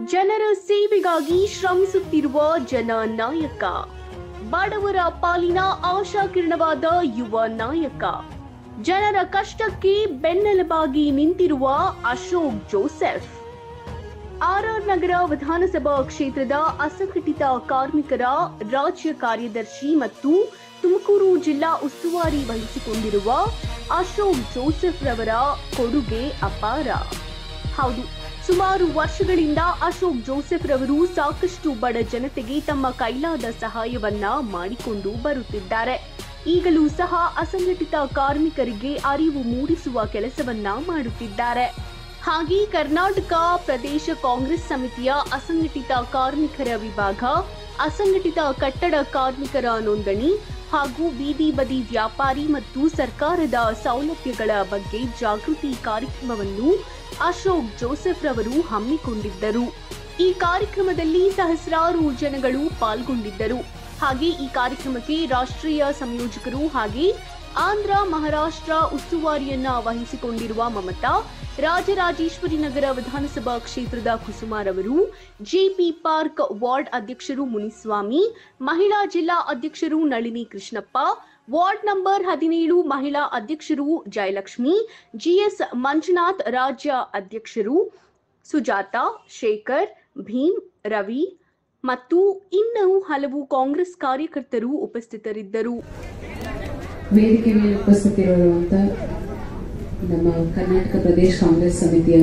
ಜನರ ಸೇವೆಗಾಗಿ ಶ್ರಮಿಸುತ್ತಿರುವ ಜನನಾಯಕ ಬಡವರ ಪಾಲಿನ ಆಶಾಕಿರಣವಾದ ಯುವ ನಾಯಕ ಜನರ ಕಷ್ಟಕ್ಕೆ ಬೆನ್ನೆಲುಬಾಗಿ ನಿಂತಿರುವ ಅಶೋಕ್ ಜೋಸೆಫ್ ಆರ್ಆರ್ ನಗರ ವಿಧಾನಸಭಾ ಕ್ಷೇತ್ರದ ಅಸಂಘಟಿತ ಕಾರ್ಮಿಕರ ರಾಜ್ಯ ಕಾರ್ಯದರ್ಶಿ ಮತ್ತು ತುಮಕೂರು ಜಿಲ್ಲಾ ಉಸ್ತುವಾರಿ ವಹಿಸಿಕೊಂಡಿರುವ ಅಶೋಕ್ ಜೋಸೆಫ್ ರವರ ಕೊಡುಗೆ ಅಪಾರ ಹೌದು ಸುಮಾರು ವರ್ಷಗಳಿಂದ ಅಶೋಕ್ ಜೋಸೆಫ್ ರವರು ಸಾಕಷ್ಟು ಬಡ ಜನತೆಗೆ ತಮ್ಮ ಕೈಲಾದ ಸಹಾಯವನ್ನ ಮಾಡಿಕೊಂಡು ಬರುತ್ತಿದ್ದಾರೆ ಈಗಲೂ ಸಹ ಅಸಂಘಟಿತ ಕಾರ್ಮಿಕರಿಗೆ ಅರಿವು ಮೂಡಿಸುವ ಕೆಲಸವನ್ನ ಮಾಡುತ್ತಿದ್ದಾರೆ ಹಾಗೆ ಕರ್ನಾಟಕ ಪ್ರದೇಶ ಕಾಂಗ್ರೆಸ್ ಸಮಿತಿಯ ಅಸಂಘಟಿತ ಕಾರ್ಮಿಕರ ವಿಭಾಗ ಅಸಂಘಟಿತ ಕಟ್ಟಡ ಕಾರ್ಮಿಕರ ನೋಂದಣಿ ಹಾಗೂ ಬೀದಿ ಬದಿ ವ್ಯಾಪಾರಿ ಮತ್ತು ಸರ್ಕಾರದ ಸೌಲಭ್ಯಗಳ ಬಗ್ಗೆ ಜಾಗೃತಿ ಕಾರ್ಯಕ್ರಮವನ್ನು ಅಶೋಕ್ ಜೋಸೆಫ್ ರವರು ಹಮ್ಮಿಕೊಂಡಿದ್ದರು ಈ ಕಾರ್ಯಕ್ರಮದಲ್ಲಿ ಸಹಸ್ರಾರು ಜನಗಳು ಪಾಲ್ಗೊಂಡಿದ್ದರು ಹಾಗೆ ಈ ಕಾರ್ಯಕ್ರಮಕ್ಕೆ ರಾಷ್ಟ್ರೀಯ ಸಂಯೋಜಕರು ಹಾಗೆ ಆಂಧ್ರ ಮಹಾರಾಷ್ಟ್ರ ಉಸ್ತುವಾರಿಯನ್ನ ವಹಿಸಿಕೊಂಡಿರುವ ಮಮತಾ ರಾಜರಾಜೇಶ್ವರಿ ನಗರ ವಿಧಾನಸಭಾ ಕ್ಷೇತ್ರದ ಕುಸುಮಾರವರು ಜೆಪಿ ಪಾರ್ಕ್ ವಾರ್ಡ್ ಅಧ್ಯಕ್ಷರು ಮುನಿಸ್ವಾಮಿ ಮಹಿಳಾ ಜಿಲ್ಲಾ ಅಧ್ಯಕ್ಷರು ನಳಿನಿ ಕೃಷ್ಣಪ್ಪ ವಾರ್ಡ್ ನಂಬರ್ ಹದಿನೇಳು ಮಹಿಳಾ ಅಧ್ಯಕ್ಷರು ಜಯಲಕ್ಷ್ಮಿ ಜಿಎಸ್ ಮಂಜುನಾಥ್ ರಾಜ್ಯ ಅಧ್ಯಕ್ಷರು ಸುಜಾತ ಶೇಖರ್ ಭೀಮ್ ರವಿ ಮತ್ತು ಇನ್ನೂ ಹಲವು ಕಾಂಗ್ರೆಸ್ ಕಾರ್ಯಕರ್ತರು ಉಪಸ್ಥಿತರಿದ್ದರು ವೇದಿಕೆ ಮೇಲೆ ಉಪಸ್ಥಿತರಿರುವಂತ ನಮ್ಮ ಕರ್ನಾಟಕ ಪ್ರದೇಶ ಕಾಂಗ್ರೆಸ್ ಸಮಿತಿಯ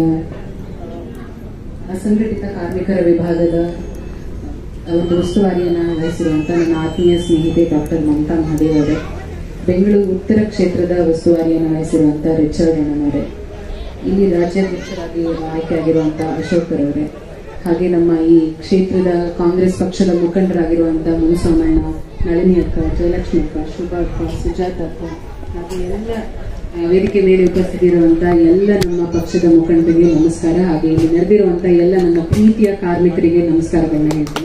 ಅಸಂಘಟಿತ ಕಾರ್ಮಿಕರ ವಿಭಾಗದ ಒಂದು ಉಸ್ತುವಾರಿಯನ್ನ ವಹಿಸಿರುವಂತ ನನ್ನ ಆತ್ಮೀಯ ಸ್ನೇಹಿತೆ ಡಾಕ್ಟರ್ ಮಮತಾ ಮಹಾದೇವ್ ಅವರೇ ಬೆಂಗಳೂರು ಉತ್ತರ ಕ್ಷೇತ್ರದ ಉಸ್ತುವಾರಿಯನ್ನು ವಹಿಸಿರುವಂತ ರಿಚರ್ಡ್ ಅಣ್ಣನವರೇ ಇಲ್ಲಿ ರಾಜ್ಯಾಧ್ಯಕ್ಷರಾಗಿ ಆಯ್ಕೆಯಾಗಿರುವಂತ ಅಶೋಕ್ ಅವರೇ ಹಾಗೆ ನಮ್ಮ ಈ ಕ್ಷೇತ್ರದ ಕಾಂಗ್ರೆಸ್ ಪಕ್ಷದ ಮುಖಂಡರಾಗಿರುವಂತ ಮುನಿಸ್ವಾಮಣ್ಣ ನಳಿನಿ ಅಕ್ಕ ಜಯಲಕ್ಷ್ಮಿ ಅಕ್ಕ ಶುಭ ಅಕ್ಕ ಸುಜಾತ ಅಕ್ಕ ಹಾಗೆ ಎಲ್ಲ ಆ, ವೇದಿಕೆ ಮೇಲೆ ಉಪಸ್ಥಿತಿರುವಂತ ಎಲ್ಲ ನಮ್ಮ ಪಕ್ಷದ ಮುಖಂಡರಿಗೆ ನಮಸ್ಕಾರ ಹಾಗೆ ಇಲ್ಲಿ ನೆರೆದಿರುವಂತ ಎಲ್ಲ ನನ್ನ ಪ್ರೀತಿಯ ಕಾರ್ಮಿಕರಿಗೆ ನಮಸ್ಕಾರಗಳನ್ನ ಹೇಳ್ತೀನಿ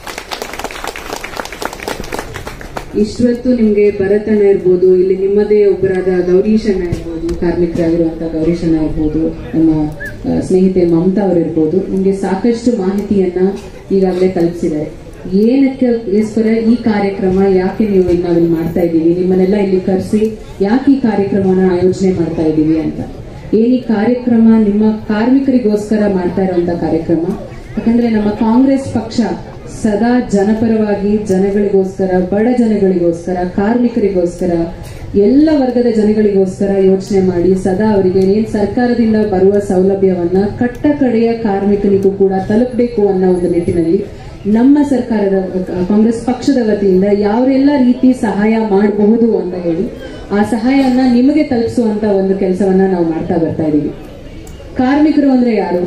ಇಷ್ಟೊತ್ತು ನಿಮ್ಗೆ ಭರತಣ್ಣ ಇರ್ಬೋದು ಇಲ್ಲಿ ನಿಮ್ಮದೇ ಒಬ್ಬರಾದ ಗೌರೀಶಣ್ಣ ಇರ್ಬೋದು ಕಾರ್ಮಿಕರಾಗಿರುವಂತ ಗೌರೀಶಣ್ಣ ಇರ್ಬೋದು ನಮ್ಮ ಆ, ಸ್ನೇಹಿತೆ ಮಮತಾ ಅವರು ಇರ್ಬೋದು ನಿಮ್ಗೆ ಸಾಕಷ್ಟು ಮಾಹಿತಿಯನ್ನ ಈಗಾಗಲೇ ತಲುಪಿಸಿದ್ದಾರೆ ಏನಕ್ಕೋಸ್ಕರ ಈ ಕಾರ್ಯಕ್ರಮ ಯಾಕೆ ನೀವು ಇಲ್ಲಿ ನಾವಿಲ್ಲಿ ಮಾಡ್ತಾ ಇದ್ದೀವಿ ನಿಮ್ಮನ್ನೆಲ್ಲ ಇಲ್ಲಿ ಕರೆಸಿ ಯಾಕೆ ಈ ಕಾರ್ಯಕ್ರಮನ ಆಯೋಜನೆ ಮಾಡ್ತಾ ಇದ್ದೀವಿ ಅಂತ ಏನ್ ಈ ಕಾರ್ಯಕ್ರಮ ನಿಮ್ಮ ಕಾರ್ಮಿಕರಿಗೋಸ್ಕರ ಮಾಡ್ತಾ ಇರುವಂತ ಕಾರ್ಯಕ್ರಮ ಯಾಕಂದ್ರೆ ನಮ್ಮ ಕಾಂಗ್ರೆಸ್ ಪಕ್ಷ ಸದಾ ಜನಪರವಾಗಿ ಜನಗಳಿಗೋಸ್ಕರ ಬಡ ಜನಗಳಿಗೋಸ್ಕರ ಕಾರ್ಮಿಕರಿಗೋಸ್ಕರ ಎಲ್ಲ ವರ್ಗದ ಜನಗಳಿಗೋಸ್ಕರ ಯೋಚನೆ ಮಾಡಿ ಸದಾ ಅವರಿಗೆ ಏನ್ ಸರ್ಕಾರದಿಂದ ಬರುವ ಸೌಲಭ್ಯವನ್ನ ಕಟ್ಟ ಕಡೆಯ ಕಾರ್ಮಿಕನಿಗೂ ಕೂಡ ತಲುಪಬೇಕು ಅನ್ನೋ ಒಂದು ನಿಟ್ಟಿನಲ್ಲಿ ನಮ್ಮ ಸರ್ಕಾರದ ಕಾಂಗ್ರೆಸ್ ಪಕ್ಷದ ವತಿಯಿಂದ ಯಾವೆಲ್ಲ ರೀತಿ ಸಹಾಯ ಮಾಡಬಹುದು ಅಂತ ಹೇಳಿ ಆ ಸಹಾಯನ ನಿಮಗೆ ತಲುಪಿಸುವಂತ ಒಂದು ಕೆಲಸವನ್ನ ನಾವು ಮಾಡ್ತಾ ಬರ್ತಾ ಇದೀವಿ ಕಾರ್ಮಿಕರು ಅಂದ್ರೆ ಯಾರು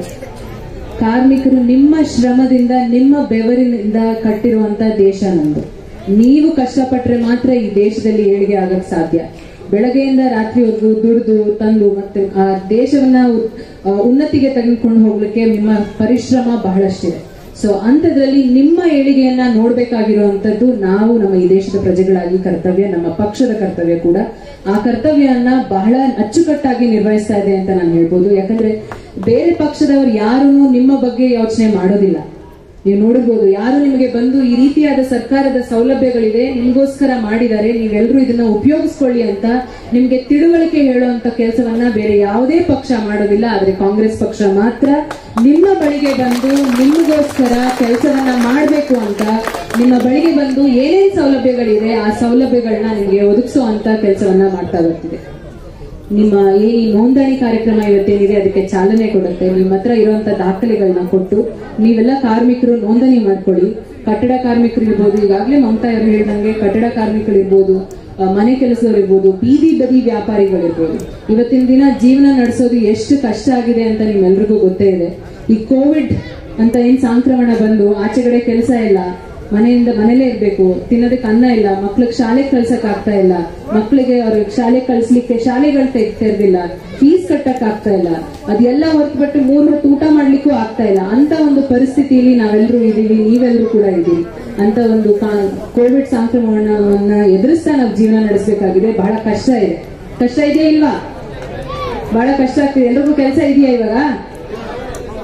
ಕಾರ್ಮಿಕರು ನಿಮ್ಮ ಶ್ರಮದಿಂದ ನಿಮ್ಮ ಬೆವರಿನಿಂದ ಕಟ್ಟಿರುವಂತ ದೇಶ ನಮ್ದು ನೀವು ಕಷ್ಟಪಟ್ರೆ ಮಾತ್ರ ಈ ದೇಶದಲ್ಲಿ ಏಳಿಗೆ ಆಗಕ್ ಸಾಧ್ಯ ಬೆಳಗ್ಗೆಯಿಂದ ರಾತ್ರಿವರೆಗೂ ದುಡಿದು ತಂದು ಮತ್ತೆ ಆ ದೇಶವನ್ನ ಉ- ಆ, ಉನ್ನತಿಗೆ ತೆಗೆದುಕೊಂಡು ಹೋಗ್ಲಿಕ್ಕೆ ನಿಮ್ಮ ಪರಿಶ್ರಮ ಬಹಳಷ್ಟಿದೆ ಸೊ ಅಂತದ್ರಲ್ಲಿ ನಿಮ್ಮ ಏಳಿಗೆಯನ್ನ ನೋಡ್ಬೇಕಾಗಿರುವಂತದ್ದು ನಾವು ನಮ್ಮ ಈ ದೇಶದ ಪ್ರಜೆಗಳಾಗಿ ಕರ್ತವ್ಯ ನಮ್ಮ ಪಕ್ಷದ ಕರ್ತವ್ಯ ಕೂಡ ಆ ಕರ್ತವ್ಯವನ್ನ ಬಹಳ ಅಚ್ಚುಕಟ್ಟಾಗಿ ನಿರ್ವಹಿಸ್ತಾ ಇದೆ ಅಂತ ನಾನು ಹೇಳ್ಬೋದು ಯಾಕಂದ್ರೆ ಬೇರೆ ಪಕ್ಷದವರು ಯಾರೂ ನಿಮ್ಮ ಬಗ್ಗೆ ಯೋಚನೆ ಮಾಡೋದಿಲ್ಲ ನೀವು ನೋಡಿರ್ಬೋದು ಯಾರು ನಿಮಗೆ ಬಂದು ಈ ರೀತಿಯಾದ ಸರ್ಕಾರದ ಸೌಲಭ್ಯಗಳಿದೆ ನಿಮಗೋಸ್ಕರ ಮಾಡಿದ್ದಾರೆ ನೀವೆಲ್ಲರೂ ಇದನ್ನ ಉಪಯೋಗಿಸ್ಕೊಳ್ಳಿ ಅಂತ ನಿಮ್ಗೆ ತಿಳುವಳಿಕೆ ಹೇಳುವಂತ ಕೆಲಸವನ್ನ ಬೇರೆ ಯಾವುದೇ ಪಕ್ಷ ಮಾಡೋದಿಲ್ಲ ಆದ್ರೆ ಕಾಂಗ್ರೆಸ್ ಪಕ್ಷ ಮಾತ್ರ ನಿಮ್ಮ ಬಳಿಗೆ ಬಂದು ನಿಮಗೋಸ್ಕರ ಕೆಲಸವನ್ನ ಮಾಡಬೇಕು ಅಂತ ನಿಮ್ಮ ಬಳಿಗೆ ಬಂದು ಏನೇನ್ ಸೌಲಭ್ಯಗಳಿದೆ ಆ ಸೌಲಭ್ಯಗಳನ್ನ ನಿಮ್ಗೆ ಒದಗಿಸುವಂತ ಕೆಲಸವನ್ನ ಮಾಡ್ತಾ ಬರ್ತಿದೆ ನಿಮ್ಮ ಈ ನೋಂದಣಿ ಕಾರ್ಯಕ್ರಮ ಇವತ್ತೇನಿದೆ ಅದಕ್ಕೆ ಚಾಲನೆ ಕೊಡುತ್ತೆ ನಿಮ್ಮ ಹತ್ರ ಇರುವಂತ ದಾಖಲೆಗಳನ್ನ ಕೊಟ್ಟು ನೀವೆಲ್ಲ ಕಾರ್ಮಿಕರು ನೋಂದಣಿ ಮಾಡ್ಕೊಳ್ಳಿ ಕಟ್ಟಡ ಕಾರ್ಮಿಕರು ಇರ್ಬೋದು ಈಗಾಗಲೇ ಮಮತಾ ಅವರು ಹೇಳಿದಂಗೆ ಕಟ್ಟಡ ಕಾರ್ಮಿಕರು ಇರ್ಬೋದು ಆ, ಮನೆ ಕೆಲಸದವ್ರು ಇರ್ಬೋದು ಬೀದಿ ಬದಿ ವ್ಯಾಪಾರಿಗಳಿರ್ಬೋದು ಇವತ್ತಿನ ದಿನ ಜೀವನ ನಡೆಸೋದು ಎಷ್ಟು ಕಷ್ಟ ಆಗಿದೆ ಅಂತ ನಿಮ್ಮೆಲ್ರಿಗೂ ಗೊತ್ತೇ ಇದೆ ಈ ಕೋವಿಡ್ ಅಂತ ಏನ್ ಸಾಂಕ್ರಮಣ ಬಂದು ಆಚೆಗಡೆ ಕೆಲಸ ಇಲ್ಲ ಮನೆಯಿಂದ ಮನೇಲೇ ಇರ್ಬೇಕು ತಿನ್ನೋದಕ್ಕೆ ಅನ್ನ ಇಲ್ಲ ಮಕ್ಳಿಗೆ ಶಾಲೆಗೆ ಕಳ್ಸಕ್ ಆಗ್ತಾ ಇಲ್ಲ ಮಕ್ಳಿಗೆ ಅವ್ರಿಗೆ ಶಾಲೆ ಕಳ್ಸ್ಲಿಕ್ಕೆ ಶಾಲೆಗಳು ತೆಗ್ದಿಲ್ಲ ಫೀಸ್ ಕಟ್ಟಕ್ ಆಗ್ತಾ ಇಲ್ಲ ಅದೆಲ್ಲ ಹೊರತುಬಿಟ್ಟು ಮೂರ್ ಹೊತ್ತು ಊಟ ಮಾಡ್ಲಿಕ್ಕೂ ಆಗ್ತಾ ಇಲ್ಲ ಅಂತ ಒಂದು ಪರಿಸ್ಥಿತಿಯಲ್ಲಿ ನಾವೆಲ್ಲರೂ ಇದೀವಿ ನೀವೆಲ್ಲರೂ ಕೂಡ ಇದ್ದೀವಿ ಅಂತ ಒಂದು ಕಾ- ಕೋವಿಡ್ ಸಾಂಕ್ರಮಣವನ್ನ ಎದುರಿಸ್ತಾ ನಾವು ಜೀವನ ನಡೆಸಬೇಕಾಗಿದೆ ಬಹಳ ಕಷ್ಟ ಇದೆ ಕಷ್ಟ ಇದೆಯಾ ಇಲ್ವಾ ಬಹಳ ಕಷ್ಟ ಆಗ್ತಿದೆ ಎಲ್ರಿಗೂ ಕೆಲಸ ಇದೆಯಾ ಇವಾಗ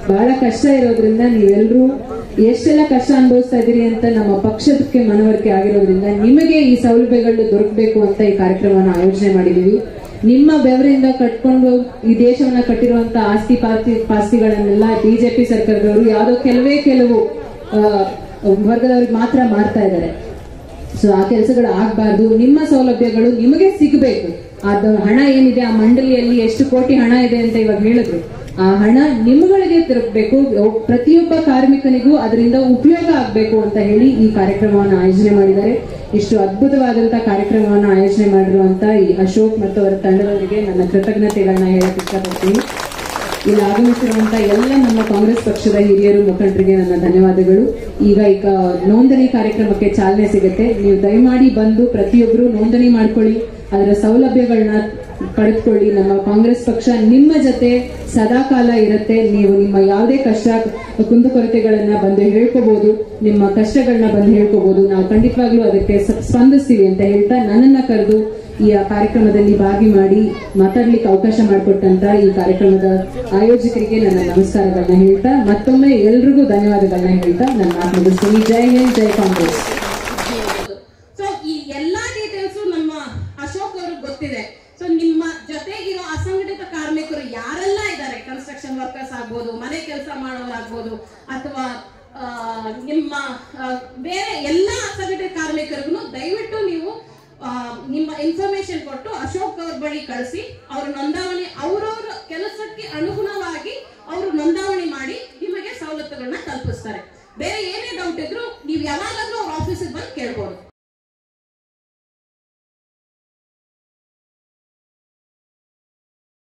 ಬಹಳ ಕಷ್ಟ ಇರೋದ್ರಿಂದ ನೀವೆಲ್ಲರೂ ಎಷ್ಟೆಲ್ಲ ಕಷ್ಟ ಅನುಭವಿಸ್ತಾ ಇದೀರಿ ಅಂತ ನಮ್ಮ ಪಕ್ಷಕ್ಕೆ ಮನವರಿಕೆ ಆಗಿರೋದ್ರಿಂದ ನಿಮಗೆ ಈ ಸೌಲಭ್ಯಗಳು ದೊರಕಬೇಕು ಅಂತ ಈ ಕಾರ್ಯಕ್ರಮವನ್ನು ಆಯೋಜನೆ ಮಾಡಿದೀವಿ ನಿಮ್ಮ ಬೆವರಿಂದ ಕಟ್ಕೊಂಡು ಈ ದೇಶವನ್ನ ಕಟ್ಟಿರುವಂತ ಆಸ್ತಿ ಪಾಸ್ತಿ ಪಾಸ್ತಿಗಳನ್ನೆಲ್ಲ ಬಿಜೆಪಿ ಸರ್ಕಾರದವರು ಯಾವುದೋ ಕೆಲವೇ ಕೆಲವು ಆ, ವರ್ಗದವ್ರಿಗೆ ಮಾತ್ರ ಮಾಡ್ತಾ ಇದ್ದಾರೆ ಸೊ ಆ ಕೆಲಸಗಳು ಆಗ್ಬಾರ್ದು ನಿಮ್ಮ ಸೌಲಭ್ಯಗಳು ನಿಮಗೆ ಸಿಗಬೇಕು ಅದು ಹಣ ಏನಿದೆ ಆ ಮಂಡಳಿಯಲ್ಲಿ ಎಷ್ಟು ಕೋಟಿ ಹಣ ಇದೆ ಅಂತ ಇವಾಗ ಹೇಳಿದ್ರು ಆ ಹಣ ನಿಮ್ಗಳಿಗೆ ತಿರುಗಬೇಕು ಪ್ರತಿಯೊಬ್ಬ ಕಾರ್ಮಿಕನಿಗೂ ಅದರಿಂದ ಉಪಯೋಗ ಆಗ್ಬೇಕು ಅಂತ ಹೇಳಿ ಈ ಕಾರ್ಯಕ್ರಮವನ್ನು ಆಯೋಜನೆ ಮಾಡಿದ್ದಾರೆ ಇಷ್ಟು ಅದ್ಭುತವಾದಂತ ಕಾರ್ಯಕ್ರಮವನ್ನು ಆಯೋಜನೆ ಮಾಡಿರುವಂತ ಈ ಅಶೋಕ್ ಮತ್ತು ಅವರ ತಂಡದವರಿಗೆ ನನ್ನ ಕೃತಜ್ಞತೆಗಳನ್ನ ಹೇಳಕ್ ಇಷ್ಟಪಡ್ತೀನಿ ಇಲ್ಲಿ ಆಗಮಿಸಿರುವಂತ ಎಲ್ಲ ನಮ್ಮ ಕಾಂಗ್ರೆಸ್ ಪಕ್ಷದ ಹಿರಿಯರು ಮುಖಂಡರಿಗೆ ನನ್ನ ಧನ್ಯವಾದಗಳು ಈಗ ಈಗ ನೋಂದಣಿ ಕಾರ್ಯಕ್ರಮಕ್ಕೆ ಚಾಲನೆ ಸಿಗುತ್ತೆ ನೀವು ದಯಮಾಡಿ ಬಂದು ಪ್ರತಿಯೊಬ್ಬರು ನೋಂದಣಿ ಮಾಡ್ಕೊಳ್ಳಿ ಅದರ ಸೌಲಭ್ಯಗಳನ್ನ ಪಡೆದುಕೊಳ್ಳಿ ನಮ್ಮ ಕಾಂಗ್ರೆಸ್ ಪಕ್ಷ ನಿಮ್ಮ ಜೊತೆ ಸದಾಕಾಲ ಇರುತ್ತೆ ನೀವು ನಿಮ್ಮ ಯಾವುದೇ ಕಷ್ಟ ಕುಂದುಕೊರತೆಗಳನ್ನ ಬಂದು ಹೇಳ್ಕೋಬಹುದು ನಿಮ್ಮ ಕಷ್ಟಗಳನ್ನ ಬಂದು ಹೇಳ್ಕೋಬಹುದು ನಾವು ಖಂಡಿತವಾಗ್ಲೂ ಅದಕ್ಕೆ ಸ- ಸ್ಪಂದಿಸ್ತೀವಿ ಅಂತ ಹೇಳ್ತಾ ನನ್ನನ್ನ ಕರೆದು ಈ ಕಾರ್ಯಕ್ರಮದಲ್ಲಿ ಭಾಗಿ ಮಾಡಿ ಮಾತಾಡ್ಲಿಕ್ಕೆ ಅವಕಾಶ ಮಾಡಿಕೊಟ್ಟಂತ ಈ ಕಾರ್ಯಕ್ರಮದ ಆಯೋಜಕರಿಗೆ ನನ್ನ ನಮಸ್ಕಾರಗಳನ್ನ ಹೇಳ್ತಾ ಮತ್ತೊಮ್ಮೆ ಎಲ್ರಿಗೂ ಧನ್ಯವಾದಗಳನ್ನ ಹೇಳ್ತಾ ನನ್ನ ಮಾತು ಮುಗಿಸ್ತೀನಿ ಜೈ ಹಿಂದ್ ಜೈ ಕಾಂಗ್ರೆಸ್ ಸೊ ಈ ಎಲ್ಲಾ ಡೀಟೇಲ್ಸ್ ನಮ್ಮ ಅಶೋಕ್ ಅವ್ರಿಗೆ ಗೊತ್ತಿದೆ ಸೊ ನಿಮ್ಮ ಜೊತೆಗಿರೋ ಅಸಂಘಟಿತ ಕಾರ್ಮಿಕರು ಯಾರೆಲ್ಲ ಇದ್ದಾರೆ ಕನ್ಸ್ಟ್ರಕ್ಷನ್ ವರ್ಕರ್ಸ್ ಆಗ್ಬೋದು ಮನೆ ಕೆಲಸ ಮಾಡೋರಾಗ್ಬೋದು ಅಥವಾ ಆ, ನಿಮ್ಮ ಆ, ಬೇರೆ ಎಲ್ಲ ಅಸಂಘಟಿತ ಕಾರ್ಮಿಕರಿಗೂ ದಯವಿಟ್ಟು ನೀವು ಆ, ನಿಮ್ಮ ಇನ್ಫಾರ್ಮೇಶನ್ ಕೊಟ್ಟು ಅಶೋಕ್ ಅವ್ರ ಬಳಿ ಕಳಿಸಿ ಅವ್ರ ನೋಂದಾವಣಿ ಅವ್ರವ್ರ ಕೆಲಸಕ್ಕೆ ಅನುಗುಣವಾಗಿ ಅವರು ನೋಂದಾವಣಿ ಮಾಡಿ ನಿಮಗೆ ಸವಲತ್ತುಗಳನ್ನ ಕಲ್ಪಿಸ್ತಾರೆ ಬೇರೆ ಏನೇ ಡೌಟ್ ಇದ್ರು ನೀವು ಯಾವಾಗಾದ್ರೂ ಅವ್ರ ಆಫೀಸಿಗೆ ಬಂದು ಕೇಳ್ಬೋದು